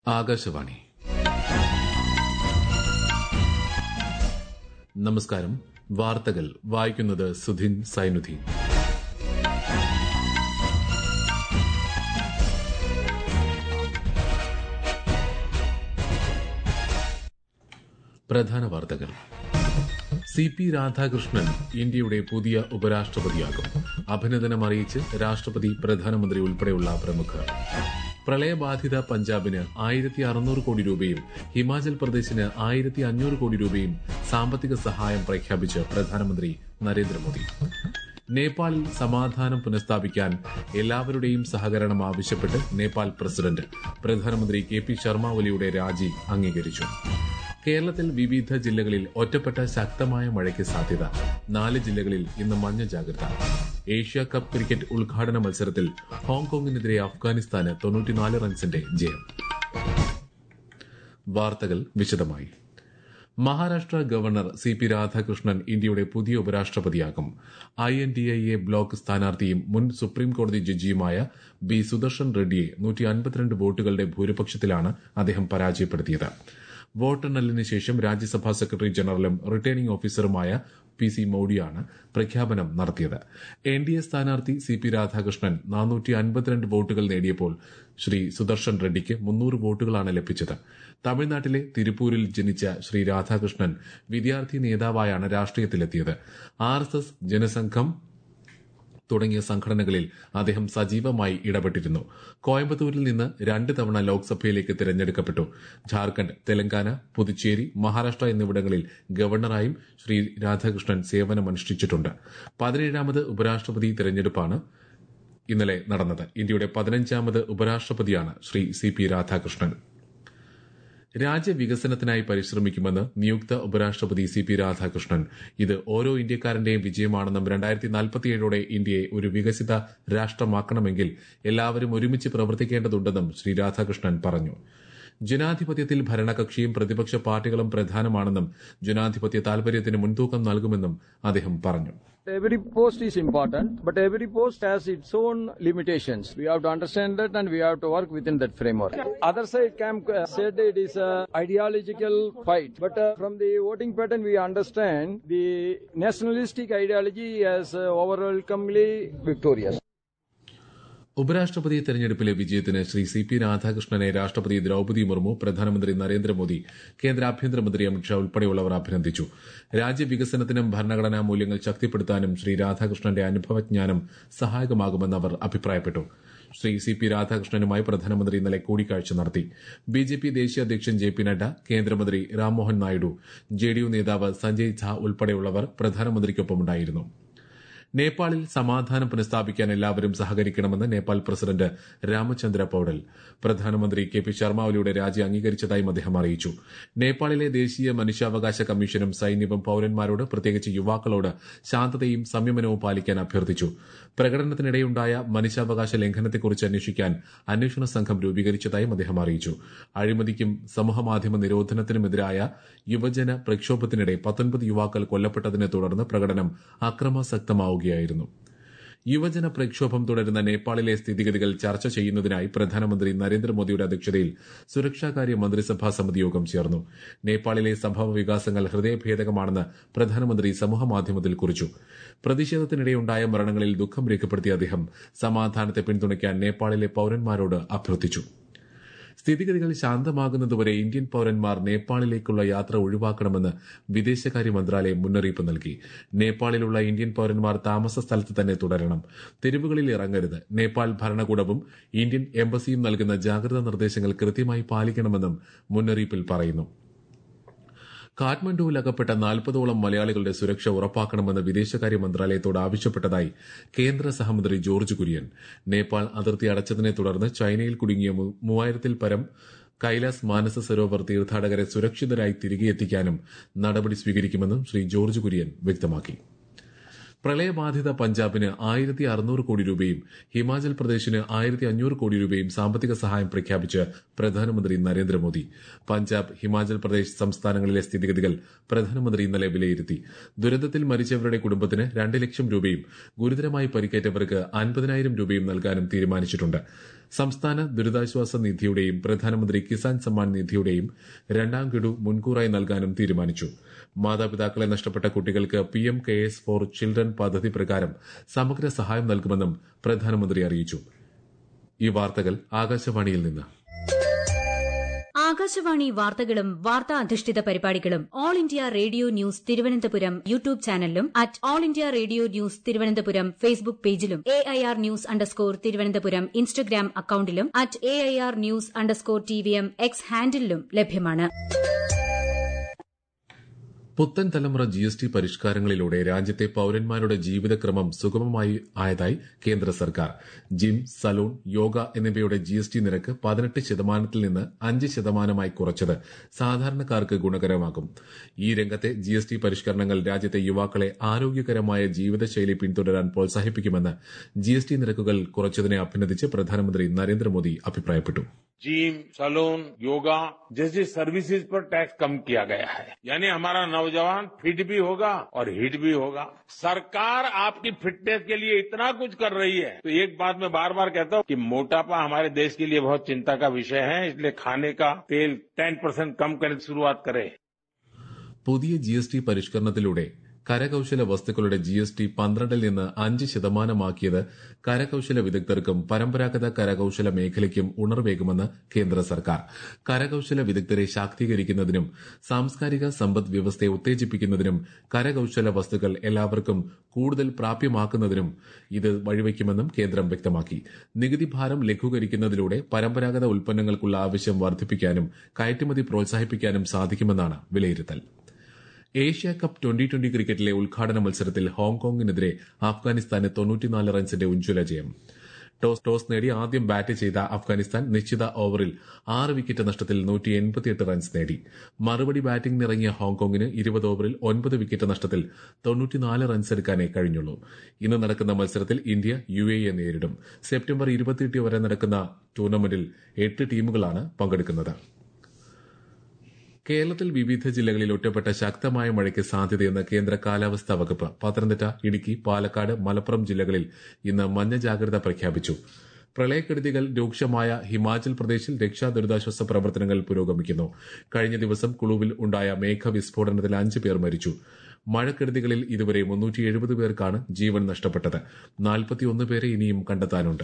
ആകാശവാണി നമസ്കാരം വാർത്തകൾ വായിക്കുന്നത് സുധിൻ സൈനുദ്ദീൻ പ്രധാന വാർത്തകൾ സി പി രാധാകൃഷ്ണൻ ഇന്ത്യയുടെ പുതിയ ഉപരാഷ്ട്രപതിയാകും അഭിനന്ദനം അറിയിച്ച് രാഷ്ട്രപതി പ്രധാനമന്ത്രി ഉൾപ്പെടെയുള്ള പ്രമുഖർ പ്രളയബാധിത പഞ്ചാബിന് ആയിരത്തി അറുന്നൂറ് കോടി രൂപയും ഹിമാചൽ പ്രദേശിന് ആയിരത്തി അഞ്ഞൂറ് കോടി രൂപയും സാമ്പത്തിക സഹായം പ്രഖ്യാപിച്ച് പ്രധാനമന്ത്രി നരേന്ദ്രമോദി നേപ്പാളിൽ സമാധാനം പുനഃസ്ഥാപിക്കാൻ എല്ലാവരുടെയും സഹകരണം ആവശ്യപ്പെട്ട് നേപ്പാൾ പ്രസിഡന്റ് പ്രധാനമന്ത്രി കെ പി ശർമ്മ ഒലിയുടെ രാജി അംഗീകരിച്ചു കേരളത്തിൽ വിവിധ ജില്ലകളിൽ ഒറ്റപ്പെട്ട ശക്തമായ മഴയ്ക്ക് സാധ്യത നാല് ജില്ലകളിൽ ഇന്ന് മഞ്ഞ ജാഗ്രത ഏഷ്യ കപ്പ് ക്രിക്കറ്റ് ഉദ്ഘാടന മത്സരത്തിൽ ഹോങ്കോങ്ങിനെതിരെ അഫ്ഗാനിസ്ഥാന് തൊണ്ണൂറ്റിനാല് റൺസിന്റെ ജയം വാർത്തകൾ വിശദമായി Maharashtra governor C P Radhakrishnan ഇന്ത്യയുടെ പുതിയ ഉപരാഷ്ട്രപതിയാകും I N D I A block സ്ഥാനാർത്ഥിയും മുൻ സുപ്രീം കോടതി ജഡ്ജിയുമായ ബി സുദർശൻ റെഡ്ഡിയെ നൂറ്റി അൻപത്തിരണ്ട് വോട്ടുകളുടെ ഭൂരിപക്ഷത്തിലാണ് അദ്ദേഹം പരാജയപ്പെടുത്തിയത് വോട്ടെണ്ണലിന് ശേഷം രാജ്യസഭാ സെക്രട്ടറി ജനറലും റിട്ടേണിംഗ് ഓഫീസറുമായ പി സി മൌഡിയാണ് പ്രഖ്യാപനം നടത്തിയത് എൻ ഡി എ സ്ഥാനാർത്ഥി സി പി രാധാകൃഷ്ണൻ നാനൂറ്റി അൻപത്തിരണ്ട് വോട്ടുകൾ നേടിയപ്പോൾ ശ്രീ സുദർശൻ റെഡ്ഡിക്ക് മുന്നൂറ് വോട്ടുകളാണ് ലഭിച്ചത് തമിഴ്നാട്ടിലെ തിരുപ്പൂരിൽ ജനിച്ച ശ്രീ രാധാകൃഷ്ണൻ വിദ്യാർത്ഥി നേതാവായാണ് രാഷ്ട്രീയത്തിലെത്തിയത് ആർ എസ് എസ് ജനസംഘം തുടങ്ങിയ സംഘടനകളിൽ അദ്ദേഹം സജീവമായി ഇടപെട്ടിരുന്നു കോയമ്പത്തൂരിൽ നിന്ന് രണ്ട് തവണ ലോക്സഭയിലേക്ക് തിരഞ്ഞെടുക്കപ്പെട്ടു ഝാർഖണ്ഡ് തെലങ്കാന പുതുച്ചേരി മഹാരാഷ്ട്ര എന്നിവിടങ്ങളിൽ ഗവർണറായും ശ്രീ രാധാകൃഷ്ണൻ സേവനമനുഷ്ഠിച്ചിട്ടുണ്ട് പതിനേഴാമത് ഉപരാഷ്ട്രപതി തിരഞ്ഞെടുപ്പാണ് ഇന്നലെ നടന്നത് ഇന്ത്യയുടെ പതിനഞ്ചാമത് ഉപരാഷ്ട്രപതിയാണ് ശ്രീ സി പി രാധാകൃഷ്ണൻ രാജ്യവികസനത്തിനായി പരിശ്രമിക്കുമെന്ന് നിയുക്ത ഉപരാഷ്ട്രപതി സി പി രാധാകൃഷ്ണൻ ഇത് ഓരോ ഇന്ത്യക്കാരന്റെയും വിജയമാണെന്നും രണ്ടായിരത്തി നാൽപ്പത്തിയേഴോടെ ഇന്ത്യയെ ഒരു വികസിത രാഷ്ട്രമാക്കണമെങ്കിൽ എല്ലാവരും ഒരുമിച്ച് പ്രവർത്തിക്കേണ്ടതുണ്ടെന്നും ശ്രീ രാധാകൃഷ്ണൻ പറഞ്ഞു ജനാധിപത്യത്തിൽ ഭരണകക്ഷിയും പ്രതിപക്ഷ പാർട്ടികളും പ്രധാനമാണെന്നും ജനാധിപത്യ താൽപര്യത്തിന് മുൻതൂക്കം നൽകുമെന്നും അദ്ദേഹം പറഞ്ഞു Every post is important, but every post has its own limitations. We have to understand that and we have to work within that framework. Other side camp uh, said it is a ideological fight, but uh, from the voting pattern we understand the nationalistic ideology as uh, overwhelmingly victorious. ഉപരാഷ്ട്രപതി തെരഞ്ഞെടുപ്പിലെ വിജയത്തിന് Shri C P രാധാകൃഷ്ണനെ രാഷ്ട്രപതി ദ്രൌപദി മുർമു പ്രധാനമന്ത്രി നരേന്ദ്രമോദി കേന്ദ്ര ആഭ്യന്തരമന്ത്രി അമിത്ഷാ ഉൾപ്പെടെയുള്ളവർ അഭിനന്ദിച്ചു രാജ്യവികസനത്തിനും ഭരണഘടനാ മൂല്യങ്ങൾ ശക്തിപ്പെടുത്താനും ശ്രീ രാധാകൃഷ്ണന്റെ അനുഭവജ്ഞാനം സഹായകമാകുമെന്ന് അവർ അഭിപ്രായപ്പെട്ടു ശ്രീ സി പി രാധാകൃഷ്ണനുമായി പ്രധാനമന്ത്രി ഇന്നലെ കൂടിക്കാഴ്ച നടത്തി ബി ജെ പി ദേശീയ അധ്യക്ഷൻ ജെ പി നഡ്ഡ കേന്ദ്രമന്ത്രി Rammohan Naidu J D U നേതാവ് സഞ്ജയ് ഝാ ഉൾപ്പെടെയുള്ളവർ പ്രധാനമന്ത്രിക്കൊപ്പമുണ്ടായിരുന്നു നേപ്പാളിൽ സമാധാനം പുനഃസ്ഥാപിക്കാൻ എല്ലാവരും സഹകരിക്കണമെന്ന് നേപ്പാൾ പ്രസിഡന്റ് രാമചന്ദ്ര പൌഡൽ പ്രധാനമന്ത്രി കെ പി ശർമ്മ ഒലിയുടെ രാജി അംഗീകരിച്ചതായും അദ്ദേഹം അറിയിച്ചു നേപ്പാളിലെ ദേശീയ മനുഷ്യാവകാശ കമ്മീഷനും സൈന്യവും പൌരന്മാരോട് പ്രത്യേകിച്ച് യുവാക്കളോട് ശാന്തതയും സംയമനവും പാലിക്കാൻ അഭ്യർത്ഥിച്ചു പ്രകടനത്തിനിടെയുണ്ടായ മനുഷ്യാവകാശ ലംഘനത്തെക്കുറിച്ച് അന്വേഷിക്കാൻ അന്വേഷണ സംഘം രൂപീകരിച്ചതായും അദ്ദേഹം അറിയിച്ചു അഴിമതിക്കും സമൂഹമാധ്യമ നിരോധനത്തിനുമെതിരായ യുവജന പ്രക്ഷോഭത്തിനിടെ പത്തൊൻപത് യുവാക്കൾ കൊല്ലപ്പെട്ടതിനെ തുടർന്ന് പ്രകടനം അക്രമാസക്തമാവുകയായിരുന്നു യുവജന പ്രക്ഷോഭം തുടരുന്ന നേപ്പാളിലെ സ്ഥിതിഗതികൾ ചർച്ച ചെയ്യുന്നതിനായി പ്രധാനമന്ത്രി നരേന്ദ്രമോദിയുടെ അധ്യക്ഷതയിൽ സുരക്ഷാകാര്യ മന്ത്രിസഭാ സമിതി യോഗം ചേർന്നു നേപ്പാളിലെ സംഭവ വികാസങ്ങൾ ഹൃദയഭേദകമാണെന്ന് പ്രധാനമന്ത്രി സമൂഹമാധ്യമത്തിൽ കുറിച്ചു പ്രതിഷേധത്തിനിടെയുണ്ടായ മരണങ്ങളിൽ ദുഃഖം രേഖപ്പെടുത്തിയ അദ്ദേഹം സമാധാനത്തെ പിന്തുണയ്ക്കാൻ നേപ്പാളിലെ പൌരന്മാരോട് അഭ്യർത്ഥിച്ചു സ്ഥിതിഗതികൾ ശാന്തമാകുന്നതുവരെ ഇന്ത്യൻ പൌരന്മാർ നേപ്പാളിലേക്കുള്ള യാത്ര ഒഴിവാക്കണമെന്ന് വിദേശകാര്യ മന്ത്രാലയം മുന്നറിയിപ്പ് നൽകി നേപ്പാളിലുള്ള ഇന്ത്യൻ പൌരന്മാർ താമസ സ്ഥലത്ത് തന്നെ തുടരണം തെരുവുകളിൽ ഇറങ്ങരുത് നേപ്പാൾ ഭരണകൂടവും ഇന്ത്യൻ എംബസിയും നൽകുന്ന ജാഗ്രതാ നിർദ്ദേശങ്ങൾ കൃത്യമായി പാലിക്കണമെന്നും മുന്നറിയിപ്പിൽ പറയുന്നു കാഠ്മണ്ഡുവിൽ അകപ്പെട്ട നാൽപ്പതോളം മലയാളികളുടെ സുരക്ഷ ഉറപ്പാക്കണമെന്ന് വിദേശകാര്യ മന്ത്രാലയത്തോട് ആവശ്യപ്പെട്ടതായി കേന്ദ്ര സഹമന്ത്രി ജോർജ് കുര്യൻ നേപ്പാൾ അതിർത്തി അടച്ചതിനെ തുടർന്ന് ചൈനയിൽ കുടുങ്ങിയ മൂവായിരത്തിൽ പരം കൈലാസ് മാനസ സരോവർ തീർത്ഥാടകരെ സുരക്ഷിതരായി തിരികെ എത്തിക്കാനും നടപടി സ്വീകരിക്കുമെന്നും ശ്രീ ജോർജ് കുര്യൻ വ്യക്തമാക്കി പ്രളയബാധിത പഞ്ചാബിന് ആയിരത്തി അറുന്നൂറ് കോടി രൂപയും ഹിമാചൽ പ്രദേശിന് ആയിരത്തി അഞ്ഞൂറ് കോടി രൂപയും സാമ്പത്തിക സഹായം പ്രഖ്യാപിച്ച് പ്രധാനമന്ത്രി നരേന്ദ്രമോദി പഞ്ചാബ് ഹിമാചൽ പ്രദേശ് സംസ്ഥാനങ്ങളിലെ സ്ഥിതിഗതികൾ പ്രധാനമന്ത്രി ഇന്നലെ വിലയിരുത്തി ദുരന്തത്തിൽ മരിച്ചവരുടെ കുടുംബത്തിന് രണ്ട് ലക്ഷം രൂപയും ഗുരുതരമായി പരിക്കേറ്റവർക്ക് അൻപതിനായിരം രൂപയും നൽകാനും തീരുമാനിച്ചിട്ടുണ്ട് സംസ്ഥാന ദുരിതാശ്വാസ നിധിയുടെയും പ്രധാനമന്ത്രി കിസാൻ സമ്മാൻ നിധിയുടെയും രണ്ടാം ഗഡു മുൻകൂറായി നൽകാനും തീരുമാനിച്ചു മാതാപിതാക്കളെ നഷ്ടപ്പെട്ട കുട്ടികൾക്ക് P M cares for children പദ്ധതി പ്രകാരം സമഗ്ര സഹായം നൽകുമെന്നും പ്രധാനമന്ത്രി അറിയിച്ചു ഈ വാർത്തകൾ ആകാശവാണിയിൽ നിന്ന് ആകാശവാണി വാർത്തകളും വാർത്താ അധിഷ്ഠിത പരിപാടികളും all India radio news Thiruvananthapuram YouTube ചാനലിലും at all India radio news Thiruvananthapuram Facebook പേജിലും A I R news underscore Thiruvananthapuram Instagram അക്കൌണ്ടിലും at A I R news underscore T V M X ഹാൻഡിലും ലഭ്യമാണ് പുത്തൻ തലമുറ ജി എസ് ടി പരിഷ്കാരങ്ങളിലൂടെ രാജ്യത്തെ പൌരന്മാരുടെ ജീവിതക്രമം സുഗമമായി ആയതായി കേന്ദ്ര സർക്കാർ ജിം സലൂൺ യോഗ എന്നിവയുടെ ജി എസ് ടി നിരക്ക് പതിനെട്ട് ശതമാനത്തിൽ നിന്ന് അഞ്ച് ശതമാനമായി കുറച്ചത് സാധാരണക്കാർക്ക് ഗുണകരമാകും ഈ രംഗത്തെ ജി എസ് ടി പരിഷ്കരണങ്ങൾ രാജ്യത്തെ യുവാക്കളെ ആരോഗ്യകരമായ ജീവിതശൈലി പിന്തുടരാൻ പ്രോത്സാഹിപ്പിക്കുമെന്ന് ജി എസ് ടി നിരക്കുകൾ കുറച്ചതിനെ അഭിനന്ദിച്ച് പ്രധാനമന്ത്രി നരേന്ദ്രമോദി അഭിപ്രായപ്പെട്ടു जिम सलून योगा जैसी सर्विसेज पर टैक्स कम किया गया है यानी हमारा नौजवान फिट भी होगा और हिट भी होगा सरकार आपकी फिटनेस के लिए इतना कुछ कर रही है तो एक बात मैं बार बार कहता हूँ कि मोटापा हमारे देश के लिए बहुत चिंता का विषय है इसलिए खाने का तेल टेन परसेंट कम करने की शुरुआत करें പുതിയ ജി എസ് ടി പരിഷ്കരണത്തിലൂടെ കരകൌശല വസ്തുക്കളുടെ ജി എസ് ടി പന്ത്രണ്ടിൽ നിന്ന് അഞ്ച് ശതമാനമാക്കിയത് കരകൌശല വിദഗ്ധർക്കും പരമ്പരാഗത കരകൌശല മേഖലയ്ക്കും ഉണർവേകുമെന്ന് കേന്ദ്ര സർക്കാർ കരകൌശല വിദഗ്ധരെ ശാക്തീകരിക്കുന്നതിനും സാംസ്കാരിക സമ്പദ് വ്യവസ്ഥയെ ഉത്തേജിപ്പിക്കുന്നതിനും കരകൌശല വസ്തുക്കൾ എല്ലാവർക്കും കൂടുതൽ പ്രാപ്യമാക്കുന്നതിനും ഇത് വഴിവെക്കുമെന്നും കേന്ദ്രം വ്യക്തമാക്കി നികുതി ഭാരം ലഘൂകരിക്കുന്നതിലൂടെ പരമ്പരാഗത ഉൽപ്പന്നങ്ങൾക്കുള്ള ആവശ്യം വർദ്ധിപ്പിക്കാനും കയറ്റുമതി പ്രോത്സാഹിപ്പിക്കാനും സാധിക്കുമെന്നാണ് വിലയിരുത്തൽ ഏഷ്യ കപ്പ് ട്വന്റി ട്വന്റി ക്രിക്കറ്റിലെ ഉദ്ഘാടന മത്സരത്തിൽ ഹോങ്കോങ്ങിനെതിരെ അഫ്ഗാനിസ്ഥാന് തൊണ്ണൂറ്റിനാല് റൺസിന്റെ ഉജ്ജ്വല ജയം ടോസ് ടോസ് നേടി ആദ്യം ബാറ്റ് ചെയ്ത അഫ്ഗാനിസ്ഥാൻ നിശ്ചിത ഓവറിൽ ആറ് വിക്കറ്റ് നഷ്ടത്തിൽ നൂറ്റി എൺപത്തിയെട്ട് റൺസ് നേടി മറുപടി ബാറ്റിംഗിനിറങ്ങിയ ഹോങ്കോങ്ങിന് ഇരുപത് ഓവറിൽ ഒൻപത് വിക്കറ്റ് നഷ്ടത്തിൽ തൊണ്ണൂറ്റിനാല് റൺസ് എടുക്കാനേ കഴിഞ്ഞുള്ളൂ ഇന്ന് നടക്കുന്ന മത്സരത്തിൽ ഇന്ത്യ യു എയെ നേരിടും സെപ്റ്റംബർ ഇരുപത്തിയെട്ട് വരെ നടക്കുന്ന ടൂർണമെന്റിൽ എട്ട് ടീമുകളാണ് പങ്കെടുക്കുന്നത് കേരളത്തിൽ വിവിധ ജില്ലകളിൽ ഒറ്റപ്പെട്ട ശക്തമായ മഴയ്ക്ക് സാധ്യതയെന്ന് കേന്ദ്ര കാലാവസ്ഥാ വകുപ്പ് പത്തനംതിട്ട ഇടുക്കി പാലക്കാട് മലപ്പുറം ജില്ലകളിൽ ഇന്ന് മഞ്ഞ ജാഗ്രത പ്രഖ്യാപിച്ചു പ്രളയക്കെടുതികൾ രൂക്ഷമായ ഹിമാചൽ പ്രദേശിൽ രക്ഷാ ദുരിതാശ്വാസ പ്രവർത്തനങ്ങൾ പുരോഗമിക്കുന്നു കഴിഞ്ഞ ദിവസം കുളുവിൽ ഉണ്ടായ മേഘവിസ്ഫോടനത്തിൽ അഞ്ച് പേർ മരിച്ചു മഴക്കെടുതികളിൽ ഇതുവരെ മുന്നൂറ്റി എഴുപത് പേർക്കാണ് ജീവൻ നഷ്ടപ്പെട്ടത് നാൽപ്പത്തിയൊന്ന് പേരെ ഇനിയും കണ്ടെത്താനുണ്ട്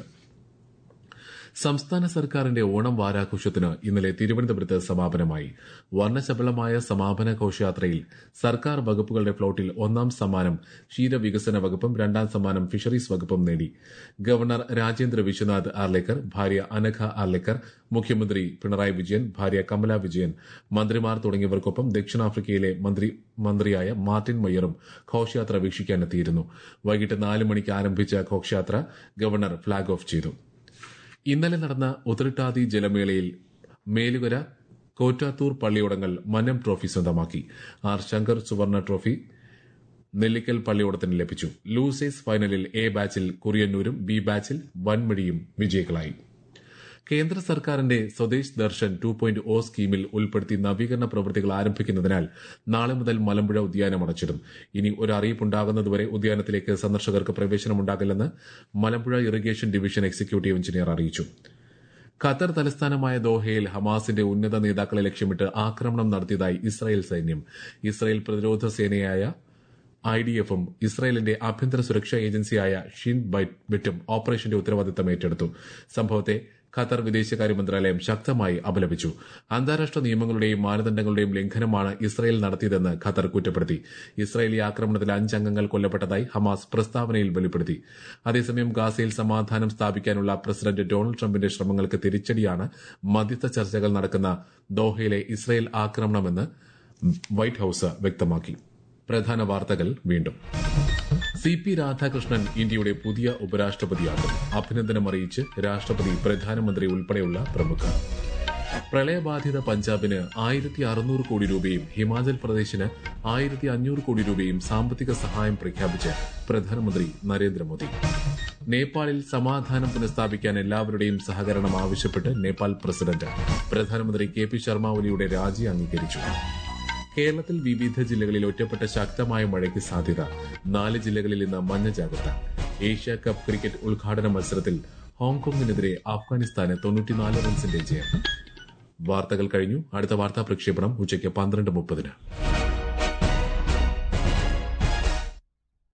സംസ്ഥാന സർക്കാരിന്റെ ഓണം വാരാഘോഷത്തിന് ഇന്നലെ തിരുവനന്തപുരത്ത് സമാപനമായി വർണ്ണശബളമായ സമാപന ഘോഷയാത്രയിൽ സർക്കാർ വകുപ്പുകളുടെ ഫ്ളോട്ടിൽ ഒന്നാം സമ്മാനം ക്ഷീരവികസന വകുപ്പും രണ്ടാം സമ്മാനം ഫിഷറീസ് വകുപ്പും നേടി ഗവർണർ രാജേന്ദ്ര വിശ്വനാഥ് ആർലേക്കർ ഭാര്യ അനഘ ആർലേക്കർ മുഖ്യമന്ത്രി പിണറായി വിജയൻ ഭാര്യ കമല വിജയൻ മന്ത്രിമാർ തുടങ്ങിയവർക്കൊപ്പം ദക്ഷിണാഫ്രിക്കയിലെ മന്ത്രി മന്ത്രിയായ മാർട്ടിൻ മയ്യറും ഘോഷയാത്ര വീക്ഷിക്കാനെത്തിയിരുന്നു വൈകിട്ട് നാല് മണിക്ക് ആരംഭിച്ച ഘോഷയാത്ര ഗവർണർ ഫ്ളാഗ് ഓഫ് ചെയ്തു ഇന്നലെ നടന്ന ഉത്രട്ടാതി ജലമേളയിൽ മേലുകര കോറ്റാത്തൂർ പള്ളിയോടങ്ങൾ മന്നം ട്രോഫി സ്വന്തമാക്കി ആർ ശങ്കർ സുവർണ ട്രോഫി നെല്ലിക്കൽ പള്ളിയോടത്തിന് ലഭിച്ചു ലൂസേഴ്സ് ഫൈനലിൽ എ ബാച്ചിൽ കുറിയന്നൂരും ബി ബാച്ചിൽ വൻമഴിയും വിജയികളായി കേന്ദ്ര സർക്കാരിന്റെ Swadesh Darshan two point O സ്കീമിൽ ഉൾപ്പെടുത്തി നവീകരണ പ്രവൃത്തികൾ ആരംഭിക്കുന്നതിനാൽ നാളെ മുതൽ മലമ്പുഴ ഉദ്യാനം അടച്ചിടും ഇനി ഒരു അറിയിപ്പുണ്ടാകുന്നതുവരെ ഉദ്യാനത്തിലേക്ക് സന്ദർശകർക്ക് പ്രവേശനമുണ്ടാകില്ലെന്ന് Malampuzha irrigation division executive engineer അറിയിച്ചു ഖത്തർ തലസ്ഥാനമായ ദോഹയിൽ ഹമാസിന്റെ ഉന്നത നേതാക്കളെ ലക്ഷ്യമിട്ട് ആക്രമണം നടത്തിയതായി ഇസ്രായേൽ സൈന്യം ഇസ്രായേൽ പ്രതിരോധ സേനയായ ഐ ഡി എഫും ഇസ്രായേലിന്റെ ആഭ്യന്തര സുരക്ഷാ ഏജൻസിയായ ഷിൻ ബൈറ്റും ഓപ്പറേഷന്റെ ഉത്തരവാദിത്തം ഏറ്റെടുത്തു സംഭവത്തെ ഖത്തർ വിദേശകാര്യ മന്ത്രാലയം ശക്തമായി അപലപിച്ചു അന്താരാഷ്ട്ര നിയമങ്ങളുടെയും മാനദണ്ഡങ്ങളുടെയും ലംഘനമാണ് ഇസ്രായേൽ നടത്തിയതെന്ന് ഖത്തർ കുറ്റപ്പെടുത്തി ഇസ്രായേലി ആക്രമണത്തിൽ അഞ്ചംഗങ്ങൾ കൊല്ലപ്പെട്ടതായി ഹമാസ് പ്രസ്താവനയിൽ വെളിപ്പെടുത്തി അതേസമയം ഗാസയിൽ സമാധാനം സ്ഥാപിക്കാനുള്ള പ്രസിഡന്റ് ഡൊണാൾഡ് ട്രംപിന്റെ ശ്രമങ്ങൾക്ക് തിരിച്ചടിയാണ് മധ്യസ്ഥ ചർച്ചകൾ നടക്കുന്ന ദോഹയിലെ ഇസ്രായേൽ ആക്രമണമെന്ന് വൈറ്റ് ഹൌസ് വ്യക്തമാക്കി പ്രധാന വാർത്തകൾ വീണ്ടും സി പി രാധാകൃഷ്ണൻ ഇന്ത്യയുടെ പുതിയ ഉപരാഷ്ട്രപതിയാകും അഭിനന്ദനം അറിയിച്ച് രാഷ്ട്രപതി പ്രധാനമന്ത്രി ഉൾപ്പെടെയുള്ള പ്രമുഖർ പ്രളയബാധിത പഞ്ചാബിന് ആയിരത്തി അറുന്നൂറ് കോടി രൂപയും ഹിമാചൽ പ്രദേശിന് ആയിരത്തി അഞ്ഞൂറ് കോടി രൂപയും സാമ്പത്തിക സഹായം പ്രഖ്യാപിച്ച് പ്രധാനമന്ത്രി നരേന്ദ്രമോദി നേപ്പാളിൽ സമാധാനം പുനഃസ്ഥാപിക്കാൻ എല്ലാവരുടെയും സഹകരണം ആവശ്യപ്പെട്ട് നേപ്പാൾ പ്രസിഡന്റ് പ്രധാനമന്ത്രി കെ പി ശർമ്മ ഒലിയുടെ രാജി അംഗീകരിച്ചു കേരളത്തിൽ വിവിധ ജില്ലകളിൽ ഒറ്റപ്പെട്ട ശക്തമായ മഴയ്ക്ക് സാധ്യത നാല് ജില്ലകളിൽ ഇന്ന് മഞ്ഞ ജാഗ്രത ഏഷ്യ കപ്പ് ക്രിക്കറ്റ് ഉദ്ഘാടന മത്സരത്തിൽ ഹോങ്കോങ്ങിനെതിരെ അഫ്ഗാനിസ്ഥാന് തൊണ്ണൂറ്റിനാല് റൺസിന്റെ ജയം വാർത്തകൾ കഴിഞ്ഞു അടുത്ത വാർത്താ പ്രക്ഷേപണം ഉച്ചയ്ക്ക് പന്ത്രണ്ട് മുപ്പതിന്